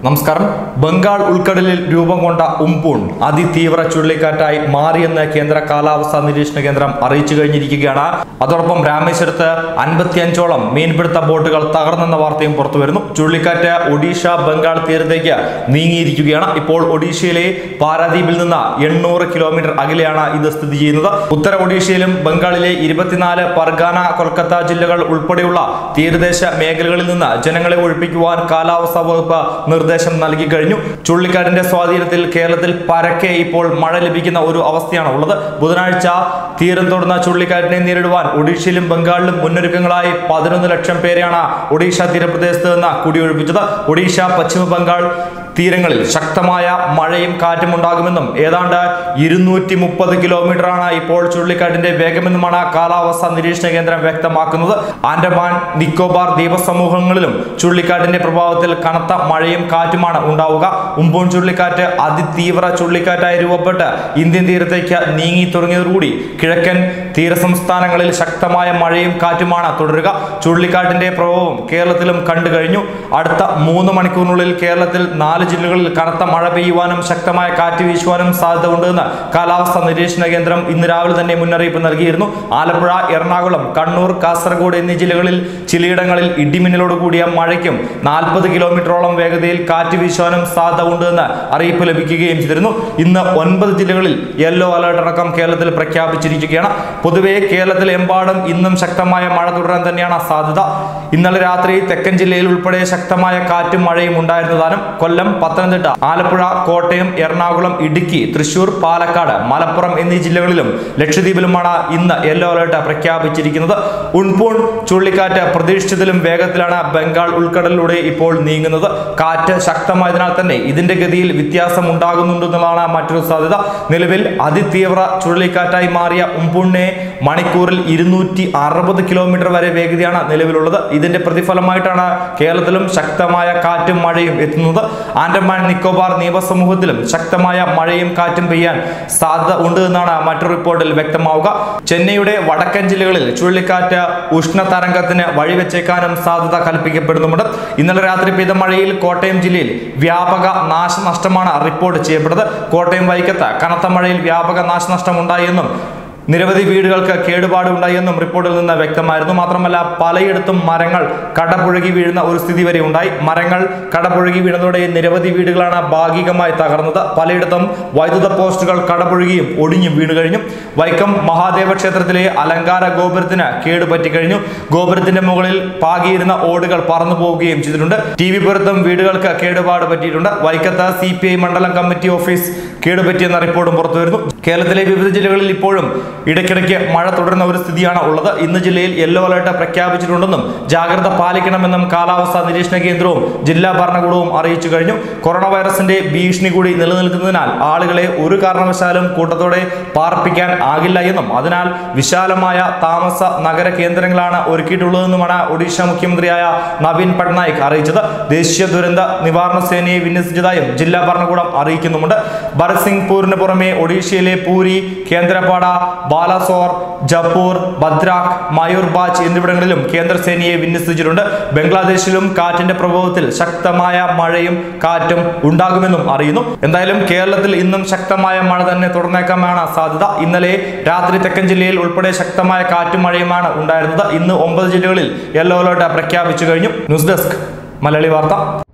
നമസ്കാരം ബംഗാൾ ഉൾക്കടലിൽ രൂപം കൊണ്ട ഉംപൂൺ അതിതീവ്ര ചുഴലിക്കാറ്റായി മാറിയെന്ന് കേന്ദ്ര കാലാവസ്ഥാ നിരീക്ഷണ കേന്ദ്രം അറിയിച്ചു കഴിഞ്ഞിരിക്കുകയാണ് അതോടൊപ്പം രാമേശ്വരത്ത് അൻപത്തിയഞ്ചോളം മീൻപിടുത്ത ബോട്ടുകൾ തകർന്നെന്ന വാർത്തയും പുറത്തു വരുന്നു ചുഴലിക്കാറ്റ് ഒഡീഷ ബംഗാൾ തീരത്തേക്ക് നീങ്ങിയിരിക്കുകയാണ് ഇപ്പോൾ ഒഡീഷയിലെ പാരാദ്വീപിൽ നിന്ന് എണ്ണൂറ് കിലോമീറ്റർ അകലെയാണ് ഇത് സ്ഥിതി ചെയ്യുന്നത് ഉത്തര ഒഡീഷയിലും ബംഗാളിലെ ഇരുപത്തിനാല് പർഗാന കൊൽക്കത്ത ജില്ലകൾ ഉൾപ്പെടെയുള്ള തീരദേശ മേഖലകളിൽ നിന്ന് ജനങ്ങളെ ഒഴിപ്പിക്കുവാൻ കാലാവസ്ഥാ വകുപ്പ് നിർദ്ദേശം നൽകി കഴിഞ്ഞു ചുഴലിക്കാറ്റിന്റെ സ്വാധീനത്തിൽ കേരളത്തിൽ പരക്കെ ഇപ്പോൾ മഴ ലഭിക്കുന്ന ഒരു അവസ്ഥയാണ് ഉള്ളത് ബുധനാഴ്ച തീരം തൊടുന്ന ചുഴലിക്കാറ്റിനെ നേരിടുവാൻ ഒഡീഷയിലും ബംഗാളിലും മുന്നൊരുക്കങ്ങളായി പതിനൊന്ന് ലക്ഷം പേരെയാണ് ഒഡീഷ തീരപ്രദേശത്ത് നിന്ന് കുടിയൊഴിപ്പിച്ചത് ഒഡീഷ പശ്ചിമ ബംഗാൾ തീരങ്ങളിൽ ശക്തമായ മഴയും കാറ്റും ഉണ്ടാകുമെന്നും ഏതാണ്ട് ഇരുന്നൂറ്റി മുപ്പത് കിലോമീറ്ററാണ് ഇപ്പോൾ ചുഴലിക്കാറ്റിന്റെ വേഗമെന്നുമാണ് കാലാവസ്ഥാ നിരീക്ഷണ കേന്ദ്രം വ്യക്തമാക്കുന്നത് ആൻഡമാൻ നിക്കോബാർ ദ്വീപസമൂഹങ്ങളിലും ചുഴലിക്കാറ്റിന്റെ പ്രഭാവത്തിൽ കനത്ത മഴയും കാറ്റുമാണ് ഉണ്ടാവുക ഉംപൂൺ ചുഴലിക്കാറ്റ് അതിതീവ്ര ചുഴലിക്കാറ്റായി രൂപപ്പെട്ട് ഇന്ത്യൻ തീരത്തേക്ക് നീങ്ങി തുടങ്ങിയതോടുകൂടി കിഴക്കൻ തീരസംസ്ഥാനങ്ങളിൽ ശക്തമായ മഴയും കാറ്റുമാണ് തുടരുക ചുഴലിക്കാറ്റിന്റെ പ്രഭാവം കേരളത്തിലും കണ്ടു കഴിഞ്ഞു അടുത്ത മൂന്ന് മണിക്കൂറിനുള്ളിൽ കേരളത്തിൽ നാല് ജില്ലകളിൽ കനത്ത മഴ പെയ്യുവാനും ശക്തമായ കാറ്റ് വീശുവാനും സാധ്യത ഉണ്ടെന്ന് കാലാവസ്ഥാ നിരീക്ഷണ കേന്ദ്രം ഇന്ന് രാവിലെ തന്നെ മുന്നറിയിപ്പ് നൽകിയിരുന്നു ആലപ്പുഴ എറണാകുളം കണ്ണൂർ കാസർഗോഡ് എന്നീ ജില്ലകളിൽ ചിലയിടങ്ങളിൽ ഇടിമിന്നലോട് കൂടിയ മഴയ്ക്കും നാൽപ്പത് കിലോമീറ്ററോളം വേഗതയിൽ കാറ്റ് വീശുവാനും സാധ്യത ഉണ്ടെന്ന് അറിയിപ്പ് ലഭിക്കുകയും ചെയ്തിരുന്നു ഇന്ന് ഒൻപത് ജില്ലകളിൽ യെല്ലോ അലർട്ട് അടക്കം കേരളത്തിൽ പ്രഖ്യാപിച്ചിരിക്കുകയാണ് പൊതുവെ കേരളത്തിലെമ്പാടും ഇന്നും ശക്തമായ മഴ തുടരാൻ തന്നെയാണ് സാധ്യത ഇന്നലെ രാത്രി തെക്കൻ ജില്ലയിൽ ഉൾപ്പെടെ ശക്തമായ കാറ്റും മഴയും ഉണ്ടായിരുന്നതാനും കൊല്ലം പത്തനംതിട്ട ആലപ്പുഴ കോട്ടയം എറണാകുളം ഇടുക്കി തൃശൂർ പാലക്കാട് മലപ്പുറം എന്നീ ജില്ലകളിലും ലക്ഷദ്വീപിലുമാണ് ഇന്ന് യെല്ലോ അലർട്ട് പ്രഖ്യാപിച്ചിരിക്കുന്നത് ഉൺപൂൺ ചുഴലിക്കാറ്റ് പ്രതീക്ഷിച്ചതിലും വേഗത്തിലാണ് ബംഗാൾ ഉൾക്കടലിലൂടെ ഇപ്പോൾ നീങ്ങുന്നത് കാറ്റ് ശക്തമായതിനാൽ തന്നെ ഇതിന്റെ ഗതിയിൽ വ്യത്യാസം ഉണ്ടാകുന്നുണ്ടെന്നുള്ളതാണ് മറ്റൊരു സാധ്യത നിലവിൽ അതിതീവ്ര ചുഴലിക്കാറ്റായി മാറിയ ഉംപൂണിനെ മണിക്കൂറിൽ ഇരുന്നൂറ്റി അറുപത് കിലോമീറ്റർ വരെ വേഗതയാണ് നിലവിലുള്ളത് ഇതിന്റെ പ്രതിഫലമായിട്ടാണ് കേരളത്തിലും ശക്തമായ കാറ്റും മഴയും എത്തുന്നത് ആൻഡമാൻ നിക്കോബാർ നിയമസമൂഹത്തിലും ശക്തമായ മഴയും കാറ്റും പെയ്യാൻ സാധ്യത ഉണ്ട് എന്നാണ് മറ്റൊരു റിപ്പോർട്ടിൽ വ്യക്തമാവുക ചെന്നൈയുടെ വടക്കൻ ജില്ലകളിൽ ചുഴലിക്കാറ്റ് ഉഷ്ണതരംഗത്തിന് വഴിവെച്ചേക്കാനും സാധ്യത കൽപ്പിക്കപ്പെടുന്നുമുണ്ട് ഇന്നലെ രാത്രി പെയ്ത മഴയിൽ കോട്ടയം ജില്ലയിൽ വ്യാപക നാശനഷ്ടമാണ് റിപ്പോർട്ട് ചെയ്യപ്പെട്ടത് കോട്ടയം വൈക്കത്ത് കനത്ത മഴയിൽ വ്യാപക നാശനഷ്ടം ഉണ്ടായെന്നും നിരവധി വീടുകൾക്ക് കേടുപാട് ഉണ്ടായെന്നും റിപ്പോർട്ടിൽ നിന്ന് വ്യക്തമായിരുന്നു മാത്രമല്ല പലയിടത്തും മരങ്ങൾ കടപുഴകി വീഴുന്ന ഒരു സ്ഥിതി വരെ ഉണ്ടായി മരങ്ങൾ കടപുഴകി വീണതോടെ നിരവധി വീടുകളാണ് ഭാഗികമായി തകർന്നത് പലയിടത്തും വൈദ്യുത പോസ്റ്റുകൾ കടപുഴകിയും ഒടിഞ്ഞും വീണു കഴിഞ്ഞു വൈക്കം മഹാദേവ ക്ഷേത്രത്തിലെ അലങ്കാര ഗോപുരത്തിന് കേടുപറ്റി കഴിഞ്ഞു ഗോപുരത്തിന്റെ മുകളിൽ പാകിയിരുന്ന ഓടുകൾ പറന്നു പോവുകയും ചെയ്തിട്ടുണ്ട് ടി വി പുരത്തും വീടുകൾക്ക് കേടുപാട് പറ്റിയിട്ടുണ്ട് വൈക്കത്ത് സി പി ഐ മണ്ഡലം കമ്മിറ്റി ഓഫീസ് കേടുപറ്റിയെന്ന റിപ്പോർട്ടും പുറത്തു വരുന്നു കേരളത്തിലെ വിവിധ ജില്ലകളിൽ ഇപ്പോഴും ഇടയ്ക്കിടയ്ക്ക് മഴ തുടരുന്ന ഒരു സ്ഥിതിയാണ് ഉള്ളത് ഇന്ന് ജില്ലയിൽ യെല്ലോ അലർട്ട് പ്രഖ്യാപിച്ചിട്ടുണ്ടെന്നും ജാഗ്രത പാലിക്കണമെന്നും കാലാവസ്ഥാ നിരീക്ഷണ കേന്ദ്രവും ജില്ലാ ഭരണകൂടവും അറിയിച്ചു കഴിഞ്ഞു കൊറോണ വൈറസിന്റെ ഭീഷണി കൂടി നിലനിൽക്കുന്നതിനാൽ ആളുകളെ ഒരു കാരണവശാലും കൂട്ടത്തോടെ പാർപ്പിക്കാൻ ആകില്ല എന്നും അതിനാൽ വിശാലമായ താമസ നഗര കേന്ദ്രങ്ങളാണ് ഒരുക്കിയിട്ടുള്ളതെന്നുമാണ് ഒഡീഷ മുഖ്യമന്ത്രിയായ നവീൻ പട്നായിക് അറിയിച്ചത് ദേശീയ ദുരന്ത നിവാരണ സേനയെ വിന്യസിച്ചതായും ജില്ലാ ഭരണകൂടം അറിയിക്കുന്നുമുണ്ട് ഭരത് സിംഗ് പൂരിന് പുറമെ ഒഡീഷയിലെ പൂരി കേന്ദ്രപാട ബാലാസോർ ജപ്പൂർ ഭദ്രാഖ് മയൂർബാജ് എന്നിവിടങ്ങളിലും കേന്ദ്രസേനയെ വിന്യസിച്ചിട്ടുണ്ട് ബംഗ്ലാദേശിലും കാറ്റിന്റെ പ്രഭാവത്തിൽ ശക്തമായ മഴയും കാറ്റും ഉണ്ടാകുമെന്നും അറിയുന്നു എന്തായാലും കേരളത്തിൽ ഇന്നും ശക്തമായ മഴ തന്നെ തുടർന്നേക്കാമാണ് സാധ്യത ഇന്നലെ രാത്രി തെക്കൻ ജില്ലയിൽ ഉൾപ്പെടെ ശക്തമായ കാറ്റും മഴയുമാണ് ഉണ്ടായിരുന്നത് ഇന്ന് ഒമ്പത് ജില്ലകളിൽ യെല്ലോ അലർട്ട് പ്രഖ്യാപിച്ചു കഴിഞ്ഞു ന്യൂസ് ഡെസ്ക് മലയാളി വാർത്ത